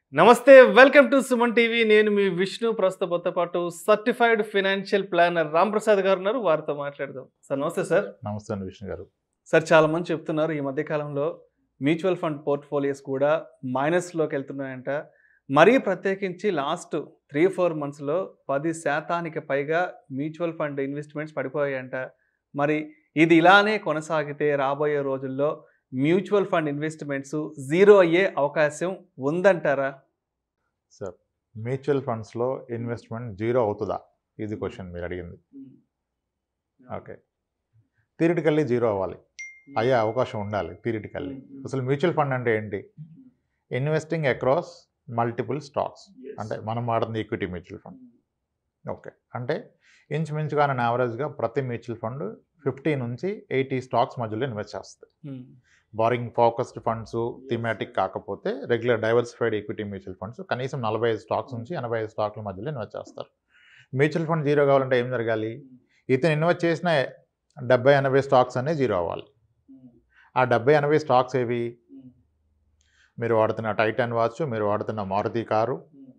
నమస్తే welcome to Suman TV నేను మీ విష్ణు ప్రస్తుతంతో పాటు certified financial planner Ram Prasad garu ఉన్నారు వారితో మాట్లాడదాం సార్ నమస్తే సార్ నమస్తే అండి విష్ణు గారు సార్ చాలా మంది చెప్తున్నారు ఈ మధ్య కాలంలో మ్యూచువల్ ఫండ్ పోర్ట్ఫోలియోస్ కూడా మైనస్లోకి వెళ్తున్నాయంట మరీ ప్రత్యేకించి లాస్ట్ త్రీ ఫోర్ మంత్స్లో పది శాతానికి పైగా మ్యూచువల్ ఫండ్ ఇన్వెస్ట్మెంట్స్ పడిపోయాయంట మరి ఇది ఇలానే కొనసాగితే రాబోయే రోజుల్లో మ్యూచువల్ ఫండ్ ఇన్వెస్ట్మెంట్స్ జీరో అయ్యే అవకాశం ఉందంటారా సార్ మ్యూచువల్ ఫండ్స్లో ఇన్వెస్ట్మెంట్ జీరో అవుతుందా ఇది క్వశ్చన్ మీరు అడిగింది ఓకే థిరిటికల్లీ జీరో అవ్వాలి అయ్యే అవకాశం ఉండాలి థిరిటికల్లీ అసలు మ్యూచువల్ ఫండ్ అంటే ఏంటి ఇన్వెస్టింగ్ అక్రాస్ మల్టిపుల్ స్టాక్స్ అంటే మనం వాడుతుంది ఈక్విటీ మ్యూచువల్ ఫండ్ ఓకే అంటే ఇంచుమించుగా నేను యావరేజ్గా ప్రతి మ్యూచువల్ ఫండ్ ఫిఫ్టీ నుంచి ఎయిటీ స్టాక్స్ మధ్యలో ఇన్వెస్ట్ చేస్తుంది బారింగ్ ఫోకస్డ్ ఫండ్స్ థిమాటిక్ కాకపోతే regular diversified equity mutual funds కనీసం నలభై ఐదు స్టాక్స్ నుంచి ఎనభై ఐదు స్టాక్ల మధ్యలో ఇన్వెస్ట్ చేస్తారు మ్యూచువల్ ఫండ్ జీరో కావాలంటే ఏం జరగాలి ఇతను ఇన్వెస్ట్ చేసిన డెబ్బై ఎనభై స్టాక్స్ అన్నీ జీరో అవ్వాలి ఆ డెబ్బై ఎనభై స్టాక్స్ ఏవి మీరు వాడుతున్న టైటాన్ వాచ్ మీరు వాడుతున్న మారుతి కారు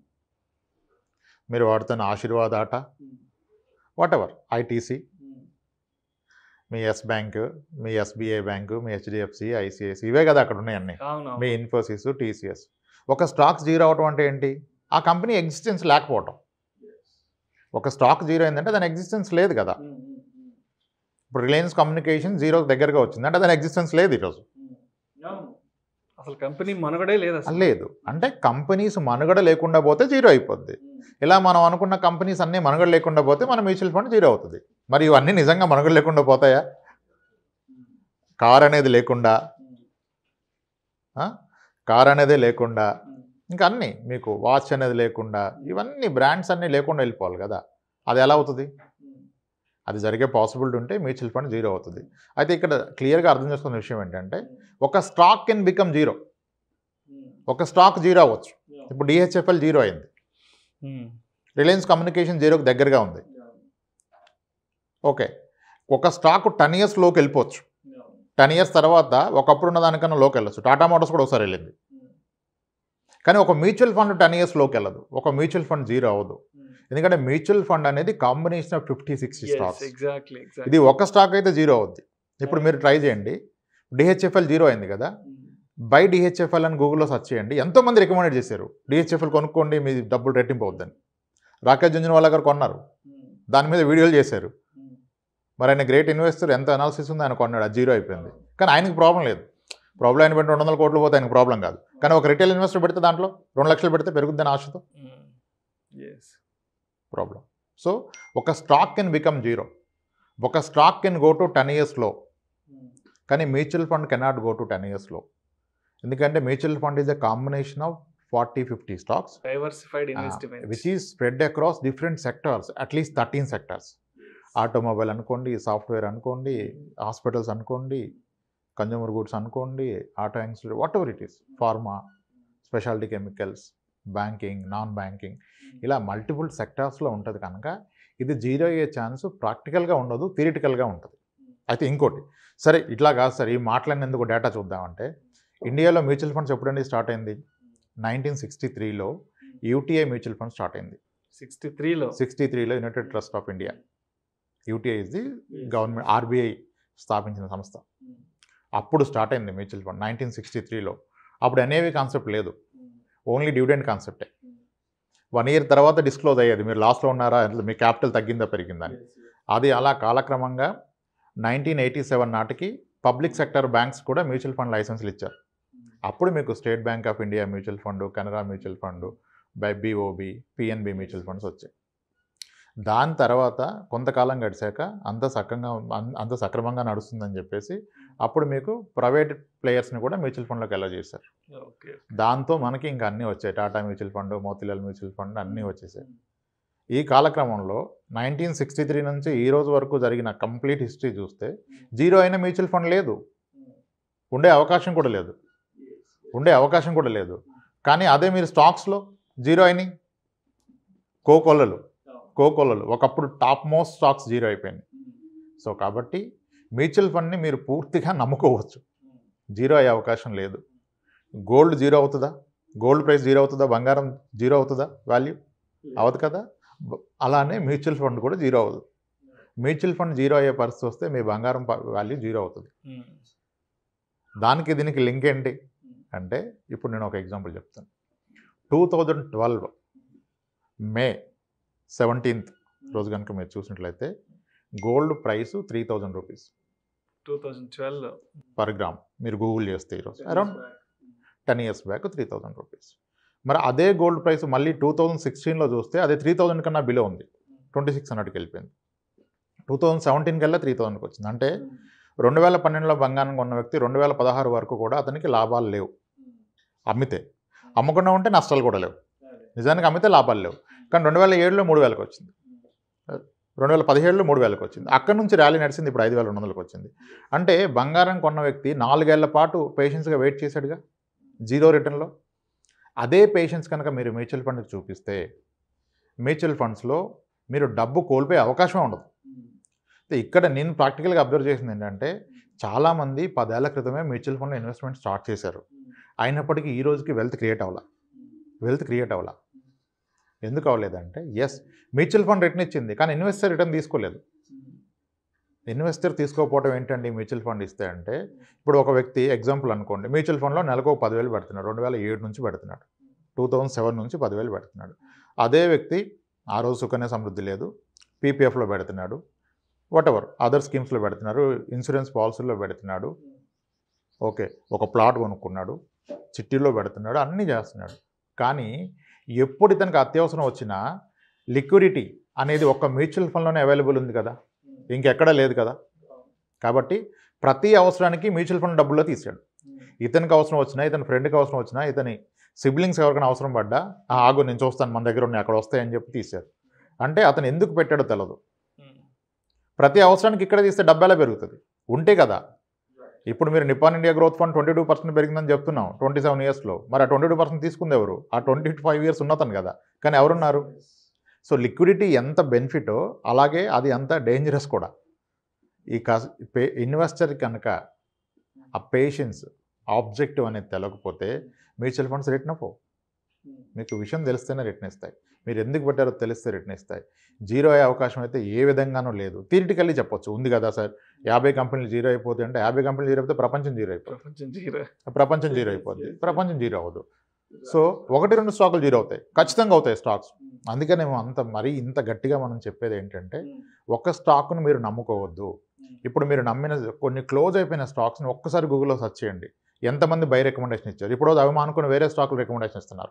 మీరు వాడుతున్న Aashirvaad atta whatever ITC మీ ఎస్ బ్యాంక్ మీ ఎస్బీఐ బ్యాంకు మీ హెచ్డిఎఫ్సి ఐసిఐసి ఇవే కదా అక్కడ ఉన్నాయి అన్నీ అవును మీ ఇన్ఫోసిస్ టీసీఎస్ ఒక స్టాక్ జీరో అవటం అంటే ఏంటి ఆ కంపెనీ ఎగ్జిస్టెన్స్ లేకపోవటం ఒక స్టాక్ జీరో అయిందంటే దాని ఎగ్జిస్టెన్స్ లేదు కదా ఇప్పుడు రిలయన్స్ కమ్యూనికేషన్ జీరో దగ్గరగా వచ్చింది అంటే దాని ఎగ్జిస్టెన్స్ లేదు ఈరోజు అసలు కంపెనీ మనుగడే లేదు అసలు లేదు అంటే కంపెనీస్ మనుగడ లేకుండా పోతే జీరో అయిపోద్ది ఇలా మనం అనుకున్న కంపెనీస్ అన్నీ మనుగడ లేకుండా పోతే మన మ్యూచువల్ ఫండ్ జీరో అవుతుంది మరి ఇవన్నీ నిజంగా మనుగడ లేకుండా పోతాయా కార్ అనేది లేకుండా కార్ అనేది లేకుండా ఇంకా అన్నీ మీకు వాచ్ అనేది లేకుండా ఇవన్నీ బ్రాండ్స్ అన్నీ లేకుండా వెళ్ళిపోవాలి కదా అది ఎలా అవుతుంది అది జరిగే పాసిబిలిటీ ఉంటే మ్యూచువల్ ఫండ్ జీరో అవుతుంది అయితే ఇక్కడ క్లియర్గా అర్థం చేసుకున్న విషయం ఏంటంటే ఒక స్టాక్ కెన్ బికమ్ జీరో ఒక స్టాక్ జీరో అవ్వచ్చు ఇప్పుడు డిహెచ్ఎఫ్ఎల్ జీరో అయింది రిలయన్స్ కమ్యూనికేషన్ జీరోకి దగ్గరగా ఉంది ఓకే ఒక స్టాక్ టెన్ ఇయర్స్ లోకి వెళ్ళిపోవచ్చు టెన్ ఇయర్స్ తర్వాత ఒకప్పుడు ఉన్న దానికన్నా లోకి వెళ్ళొచ్చు టాటా మోటార్స్ కూడా ఒకసారి వెళ్ళింది కానీ ఒక మ్యూచువల్ ఫండ్ టెన్ ఇయర్స్ లోకి వెళ్ళదు ఒక మ్యూచువల్ ఫండ్ జీరో అవ్వదు ఎందుకంటే మ్యూచువల్ ఫండ్ అనేది combination of fifty sixty stocks exactly ఇది ఒక స్టాక్ అయితే జీరో అవుద్ది ఇప్పుడు మీరు ట్రై చేయండి డిహెచ్ఎఫ్ఎల్ జీరో అయింది కదా బై డిహెచ్ఎఫ్ఎల్ అని గూగుల్లో సెర్చ్ చేయండి ఎంతోమంది రికమెండెడ్ చేశారు డిహెచ్ఎఫ్ఎల్ కొనుక్కోండి మీ డబ్బులు రెట్టింపు అవుద్దని రాకేష్ జుంజునవాలా గారు కొన్నారు దాని మీద వీడియోలు చేశారు మరి ఆయన గ్రేట్ ఇన్వెస్టర్ ఎంత అనాలిసిస్ ఉంది ఆయన కొన్నాడు అది జీరో అయిపోయింది కానీ ఆయనకి ప్రాబ్లం లేదు ప్రాబ్లం ఆయన పెట్టి రెండు వందల కోట్లు పోతే ఆయనకు ప్రాబ్లం కాదు కానీ ఒక రిటైల్ ఇన్వెస్టర్ పెడితే దాంట్లో రెండు లక్షలు పెడితే పెరుగుద్దని ఆశతో ప్రాబ్లం సో ఒక స్టాక్ కెన్ బికమ్ జీరో ఒక stock can go to ten ఇయర్స్లో కానీ mutual fund cannot go to ten ఇయర్స్లో ఎందుకంటే mutual fund is a combination of forty fifty stocks diversified investment which is spread across different sectors at least thirteen sectors automobile అనుకోండి software అనుకోండి hospitals అనుకోండి consumer goods అనుకోండి auto institute whatever it is pharma speciality chemicals banking non banking ఇలా multiple సెక్టార్స్లో ఉంటుంది కనుక ఇది zero అయ్యే chance ప్రాక్టికల్గా ఉండదు థిరిటికల్గా ఉంటుంది అయితే ఇంకోటి సరే ఇట్లా కాదు సార్ ఈ మాట్లాడినందుకు డేటా చూద్దామంటే ఇండియాలో మ్యూచువల్ ఫండ్స్ ఎప్పుడండి స్టార్ట్ అయింది నైన్టీన్ సిక్స్టీ త్రీలో యూటీఐ మ్యూచువల్ ఫండ్ స్టార్ట్ అయింది సిక్స్టీ త్రీలో సిక్స్టీ త్రీలో united trust of India UTI is the government RBI స్థాపించిన సంస్థ అప్పుడు స్టార్ట్ అయింది మ్యూచువల్ ఫండ్ నైన్టీన్ సిక్స్టీ త్రీలో అప్పుడు ఎన్ఏవి కాన్సెప్ట్ లేదు ఓన్లీ డివిడెండ్ కాన్సెప్టే వన్ ఇయర్ తర్వాత డిస్క్లోజ్ అయ్యేది మీరు లాస్ట్లో ఉన్నారా ఎంత మీ క్యాపిటల్ తగ్గిందా పెరిగిందా అని అది అలా కాలక్రమంగా నైన్టీన్ ఎయిటీ సెవెన్ నాటికి పబ్లిక్ సెక్టర్ బ్యాంక్స్ కూడా మ్యూచువల్ ఫండ్ లైసెన్స్లు ఇచ్చారు అప్పుడు మీకు State Bank of India mutual fund Canara mutual fund by BOB PNB mutual funds వచ్చాయి దాని తర్వాత కొంతకాలం గడిచాక అంత సక్రంగా అన్- అంత సక్రమంగా నడుస్తుందని చెప్పేసి అప్పుడు మీకు ప్రైవేట్ ప్లేయర్స్ని కూడా మ్యూచువల్ ఫండ్లోకి ఎలా చేశారు ఓకే దాంతో మనకి ఇంకా అన్నీ వచ్చాయి Tata mutual fund Motilal mutual fund అన్నీ వచ్చేసాయి ఈ కాలక్రమంలో నైన్టీన్ సిక్స్టీ త్రీ నుంచి ఈ రోజు వరకు జరిగిన కంప్లీట్ హిస్టరీ చూస్తే జీరో అయిన మ్యూచువల్ ఫండ్ లేదు ఉండే అవకాశం కూడా లేదు ఉండే అవకాశం కూడా లేదు కానీ అదే మీరు స్టాక్స్లో జీరో అయినాయి కోకొల్లలు కోకొల్లలు ఒకప్పుడు టాప్ మోస్ట్ స్టాక్స్ జీరో అయిపోయినాయి సో కాబట్టి మ్యూచువల్ ఫండ్ని మీరు పూర్తిగా నమ్ముకోవచ్చు జీరో అయ్యే అవకాశం లేదు గోల్డ్ జీరో అవుతుందా గోల్డ్ ప్రైస్ జీరో అవుతుందా బంగారం జీరో అవుతుందా వాల్యూ అవదు కదా బ- అలానే మ్యూచువల్ ఫండ్ కూడా జీరో అవ్వదు మ్యూచువల్ ఫండ్ జీరో అయ్యే పరిస్థితి వస్తే మీ బంగారం వాల్యూ జీరో అవుతుంది దానికి దీనికి లింక్ ఏంటి అంటే ఇప్పుడు నేను ఒక ఎగ్జాంపుల్ చెప్తాను two thousand twelve May seventeenth రోజు కనుక మీరు చూసినట్లయితే gold price three thousand rupees two thousand twelve per gram మీరు గూగుల్ చేస్తే ఈరోజు around ten years back three thousand rupees మరి అదే గోల్డ్ ప్రైస్ మళ్ళీ టూ థౌజండ్ సిక్స్టీన్లో చూస్తే అది త్రీ థౌజండ్ కన్నా బిలో ఉంది ట్వంటీ సిక్స్ హండ్రెడ్కి వెళ్ళిపోయింది టూ థౌజండ్ సెవెంటీన్ కల్లా త్రీ థౌజండ్కి వచ్చింది అంటే రెండు వేల పన్నెండులో బంగారం కొన్న వ్యక్తి రెండు వేల పదహారు వరకు కూడా అతనికి లాభాలు లేవు అమ్మితే అమ్మకుండా ఉంటే నష్టాలు కూడా లేవు నిజానికి అమ్మితే లాభాలు లేవు కానీ రెండు వేల ఏడులో మూడు వేలకు వచ్చింది రెండు వేల పదిహేడులో మూడు వేలకు వచ్చింది అక్కడ నుంచి ర్యాలీ నడిచింది ఇప్పుడు ఐదు వేల రెండు వందలకు వచ్చింది అంటే బంగారం కొన్న వ్యక్తి నాలుగేళ్ల పాటు పేషెన్స్గా వెయిట్ చేశాడుగా జీరో రిటర్న్లో అదే పేషెన్స్ కనుక మీరు మ్యూచువల్ ఫండ్కి చూపిస్తే మ్యూచువల్ ఫండ్స్లో మీరు డబ్బు కోల్పోయే అవకాశం ఉండదు అయితే ఇక్కడ నేను ప్రాక్టికల్గా అబ్జర్వ్ చేసింది ఏంటంటే చాలామంది పదేళ్ల క్రితమే మ్యూచువల్ ఫండ్లో ఇన్వెస్ట్మెంట్ స్టార్ట్ చేశారు అయినప్పటికీ ఈ రోజుకి వెల్త్ క్రియేట్ అవ్వాల వెల్త్ క్రియేట్ అవ్వాల ఎందుకు అవ్వలేదంటే ఎస్ మ్యూచువల్ ఫండ్ రిటర్న్ ఇచ్చింది కానీ ఇన్వెస్టర్ రిటర్న్ తీసుకోలేదు ఇన్వెస్టర్ తీసుకోకపోవడం ఏంటండి మ్యూచువల్ ఫండ్ ఇస్తే అంటే ఇప్పుడు ఒక వ్యక్తి ఎగ్జాంపుల్ అనుకోండి మ్యూచువల్ ఫండ్లో నెలకు ఒక పదివేలు పెడుతున్నాడు రెండు వేల ఏడు నుంచి పెడుతున్నాడు టూ థౌజండ్ సెవెన్ నుంచి పదివేలు పెడుతున్నాడు అదే వ్యక్తి ఆ రోజు సుకన్య సమృద్ధి లేదు పీపీఎఫ్లో పెడుతున్నాడు వాట్ ఎవర్ అదర్ స్కీమ్స్లో పెడుతున్నారు ఇన్సూరెన్స్ పాలసీలో పెడుతున్నాడు ఓకే ఒక ప్లాట్ కొనుక్కున్నాడు చిట్టీలో పెడుతున్నాడు అన్నీ చేస్తున్నాడు కానీ ఎప్పుడు ఇతనికి అత్యవసరం వచ్చినా లిక్విడిటీ అనేది ఒక్క మ్యూచువల్ ఫండ్లోనే అవైలబుల్ ఉంది కదా ఇంకెక్కడా లేదు కదా కాబట్టి ప్రతి అవసరానికి మ్యూచువల్ ఫండ్ డబ్బుల్లో తీసాడు ఇతనికి అవసరం వచ్చినా ఇతని ఫ్రెండ్కి అవసరం వచ్చినా ఇతని సిబ్లింగ్స్ ఎవరికైనా అవసరం పడ్డా "ఆ, ఆగు నేను చూస్తాను మన దగ్గర ఉన్నాయి అక్కడ వస్తాయని చెప్పి తీశారు అంటే అతను ఎందుకు పెట్టాడో తెలియదు ప్రతి అవసరానికి ఇక్కడ తీస్తే డబ్బెలా పెరుగుతుంది ఉంటే కదా ఇప్పుడు మీరు Nippon India growth fund twenty two percent పెరిగిందని చెప్తున్నాం ట్వంటీ సెవెన్ ఇయర్స్లో మరి ఆ ట్వంటీ టూ పర్సెంట్ తీసుకుంది ఎవరు ఆ ట్వంటీ ఫైవ్ ఇయర్స్ ఉన్నతను కదా కానీ ఎవరున్నారు సో లిక్విడిటీ ఎంత బెనిఫిటో అలాగే అది అంత డేంజరస్ కూడా ఈ కస్ పే ఇన్వెస్టర్ కనుక ఆ పేషెన్స్ ఆబ్జెక్టివ్ అనేది తెలవకపోతే మ్యూచువల్ ఫండ్స్ రిటర్న్ అవ్వవు మీకు విషయం తెలిస్తేనే రిటర్న్ ఇస్తాయి మీరు ఎందుకు పెట్టారో తెలిస్తే రిటర్న్ ఇస్తాయి జీరో అయ్యే అవకాశం అయితే ఏ విధంగానూ లేదు థియరిటికల్లీ చెప్పొచ్చు ఉంది కదా సార్ యాభై కంపెనీలు జీరో అయిపోతాయి అంటే యాభై కంపెనీలు జీరో అయిపోతే ప్రపంచం జీరో అయిపోతుంది ప్రపంచం జీరో ప్రపంచం జీరో అయిపోద్ది ప్రపంచం జీరో అవ్వదు సో ఒకటి రెండు స్టాకులు జీరో అవుతాయి ఖచ్చితంగా అవుతాయి స్టాక్స్ అందుకనే మేము అంత మరీ ఇంత గట్టిగా మనం చెప్పేది ఏంటంటే ఒక స్టాక్ను మీరు నమ్ముకోవద్దు ఇప్పుడు మీరు నమ్మిన కొన్ని క్లోజ్ అయిపోయిన స్టాక్స్ని ఒక్కసారి గూగుల్లో సెర్చ్ చేయండి ఎంతమంది బై రికమెండేషన్ ఇచ్చారు ఇప్పుడు అవి మానుకుని వేరే స్టాకులు రికమెండేషన్ ఇస్తున్నారు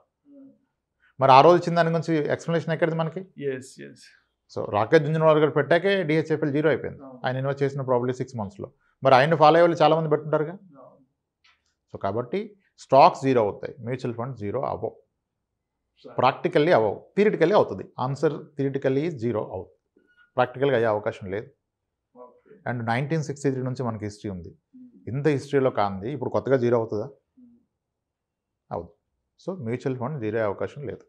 మరి ఆ రోజు ఇచ్చిన దాని గురించి ఎక్స్ప్లెనేషన్ ఎక్కడిది మనకి yes yes so Rakesh Jhunjhunwala garu పెట్టాకే డిహెచ్ఎఫ్ఎల్ జీరో అయిపోయింది ఆయన ఇన్వెస్ట్ చేసిన ప్రాబ్లీ సిక్స్ మంత్స్లో మరి ఆయన ఫాలో అయ్యే వాళ్ళు చాలామంది పెట్టుంటారుగా సో కాబట్టి స్టాక్స్ జీరో అవుతాయి మ్యూచువల్ ఫండ్ జీరో అవ్వవు ప్రాక్టికల్లీ అవ్వవు థిరిటికల్లీ అవుతుంది ఆన్సర్ థిరిటికల్లీ జీరో అవుతుంది ప్రాక్టికల్గా అయ్యే అవకాశం లేదు అండ్ నైన్టీన్ సిక్స్టీ త్రీ నుంచి మనకి హిస్టరీ ఉంది ఇంత హిస్టరీలో కాంది ఇప్పుడు కొత్తగా జీరో అవుతుందా అవుతుంది సో మ్యూచువల్ ఫండ్ జీరో అయ్యే అవకాశం లేదు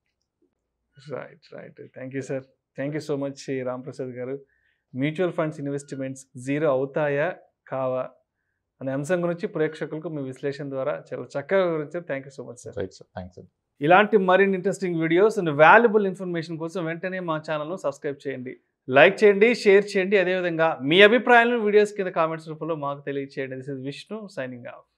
right right thank you sir thank you so much Ramprasad garu mutual funds investments zero అవుతాయా కావా అనే అంశం గురించి ప్రేక్షకులకు మీ విశ్లేషణ ద్వారా చాలా చక్కగా వివరించారు thank you so much sir right sir thanks అండి ఇలాంటి మరిన్ని interesting videos and valuable information కోసం వెంటనే మా ఛానల్ను సబ్స్క్రైబ్ చేయండి లైక్ చేయండి షేర్ చేయండి అదేవిధంగా మీ అభిప్రాయాలను వీడియోస్ కింద కామెంట్స్ రూపంలో మాకు తెలియజేయండి this is Vishnu signing of